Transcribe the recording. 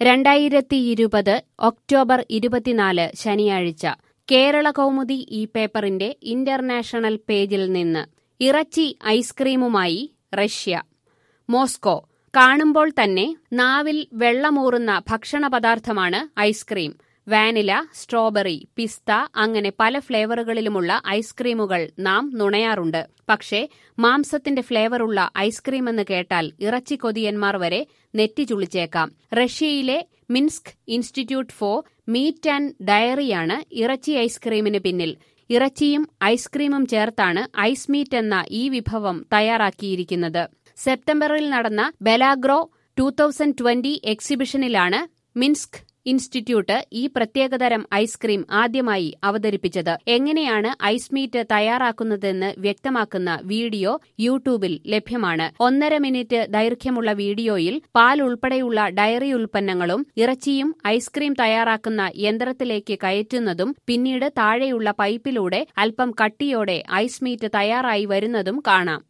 രണ്ടായിരത്തി ഇരുപത് ഒക്ടോബർ ഇരുപത്തിനാല് ശനിയാഴ്ച കേരള കൗമുദി ഈ പേപ്പറിന്റെ ഇന്റർനാഷണൽ പേജിൽ നിന്ന് ഇറച്ചി ഐസ്ക്രീമുമായി റഷ്യ മോസ്കോ കാണുമ്പോൾ തന്നെ നാവിൽ വെള്ളമൂറുന്ന ഭക്ഷണപദാർത്ഥമാണ് ഐസ്ക്രീം വാനില സ്ട്രോബെറി പിസ്ത അങ്ങനെ പല ഫ്ലേവറുകളിലുമുള്ള ഐസ്ക്രീമുകൾ നാം നുണയാറുണ്ട് പക്ഷേ മാംസത്തിന്റെ ഫ്ലേവറുള്ള ഐസ്ക്രീം എന്ന് കേട്ടാൽ ഇറച്ചി കൊതിയന്മാർ വരെ നെറ്റി ചുളിച്ചേക്കാം റഷ്യയിലെ Minsk institute for meat and ഡയറിയാണ് ഇറച്ചി ഐസ്ക്രീമിന് പിന്നിൽ ഇറച്ചിയും ഐസ്ക്രീമും ചേർത്താണ് ഐസ് മീറ്റ് എന്ന ഈ വിഭവം തയ്യാറാക്കിയിരിക്കുന്നത് സെപ്റ്റംബറിൽ നടന്ന ബെലാഗ്രോ ടൂ തൗസൻഡ് ട്വന്റി എക്സിബിഷനിലാണ് മിൻസ്ക് ഇൻസ്റ്റിറ്റ്യൂട്ട് ഈ പ്രത്യേകതരം ഐസ്ക്രീം ആദ്യമായി അവതരിപ്പിച്ചത് എങ്ങനെയാണ് ഐസ് മീറ്റ് തയ്യാറാക്കുന്നതെന്ന് വ്യക്തമാക്കുന്ന വീഡിയോ യൂട്യൂബിൽ ലഭ്യമാണ് ഒന്നര മിനിറ്റ് ദൈർഘ്യമുള്ള വീഡിയോയിൽ പാൽ ഉൾപ്പെടെയുള്ള ഡയറി ഉൽപ്പന്നങ്ങളും ഇറച്ചിയും ഐസ്ക്രീം തയ്യാറാക്കുന്ന യന്ത്രത്തിലേക്ക് കയറ്റുന്നതും പിന്നീട് താഴെയുള്ള പൈപ്പിലൂടെ അല്പം കട്ടിയോടെ ഐസ് മീറ്റ് തയ്യാറായി വരുന്നതും കാണാം